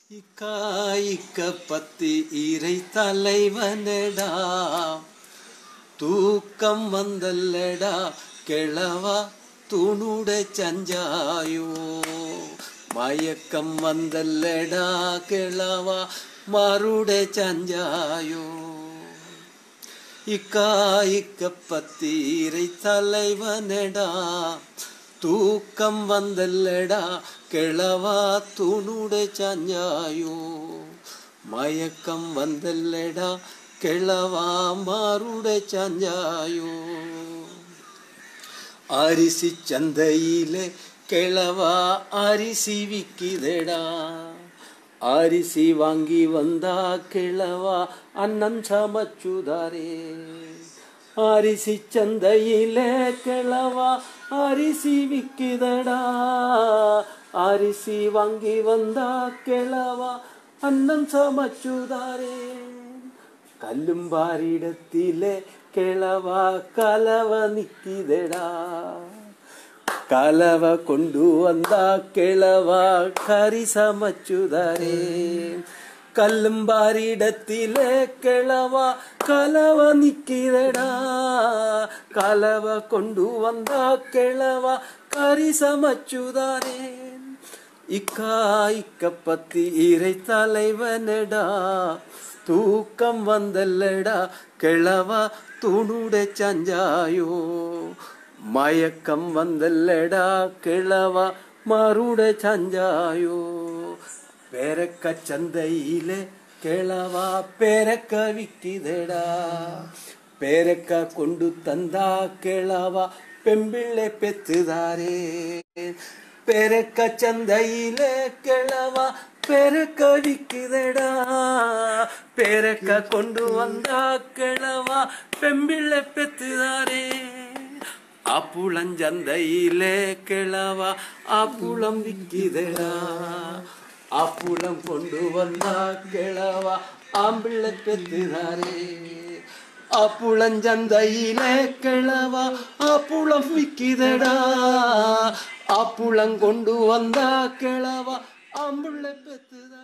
இக்காய்க்க பத்து இறை தலைவனடா தூக்கம் வந்தல்லடா கிழவா துணுட சஞ்சாயோ மயக்கம் வந்தல்லடா கிழவா மறுட சஞ்சாயோ இக்காய்க்க பத்தீரை தலைவனடா தூக்கம் வந்தல்லடா கிழவா துணுட சாஞ்சாயோ மயக்கம் வந்தல்லடா கிழவா மாறுட சாஞ்சாயோ அரிசி சந்தையிலே கிழவா அரிசி விக்கிதடா அரிசி வாங்கி வந்தா கிழவா அண்ணன் சமச்சுதாரே அரிசி சந்தையிலே கிழவா அரிசி விக்குதடா அரிசி வாங்கி வந்தா கிழவா அண்ணன் சமச்சுதாரே கல்லும்பாரிடத்திலே கிழவா கலவ நிக்கிதடா கலவ கொண்டு வந்தா கிழவா கறி சமச்சுதாரே கல்லும்பாரிடத்திலே கிழவா கலவ நிக்கிறடா கலவ கொண்டு வந்தா கிழவா கறி சமச்சுதாரே இக்கா இக்க பத்தி இறை தலைவனடா தூக்கம் வந்தல்லடா கிழவா துணுட சஞ்சாயோ மயக்கம் வந்தல்லடா கிழவா மறுட சஞ்சாயோ பேரக்க சந்தையிலே கிழவா பேரக்க விக்கிதடா பேரக்க கொண்டு தந்தா கிழவா பெம்பிள்ளை பெத்துதாரே பெருக்க சந்தையிலே கிழவா பெருக்க விக்குதடா பெருக்க கொண்டு வந்தா கிழவா பெம்பிள்ளை பெத்துதாரே அப்புளஞ்சந்தையிலே கிழவா அப்புளம் விக்குதடா அப்புளம் கொண்டு வந்தா கிழவா ஆம்பிள்ளை பெத்துதாரே அப்புளஞ்சந்தையிலே கிழவா அப்புளம் விக்கிதடா அப்புளம் கொண்டு வந்தா கிழவா ஆம்புள்ள பெத்துதா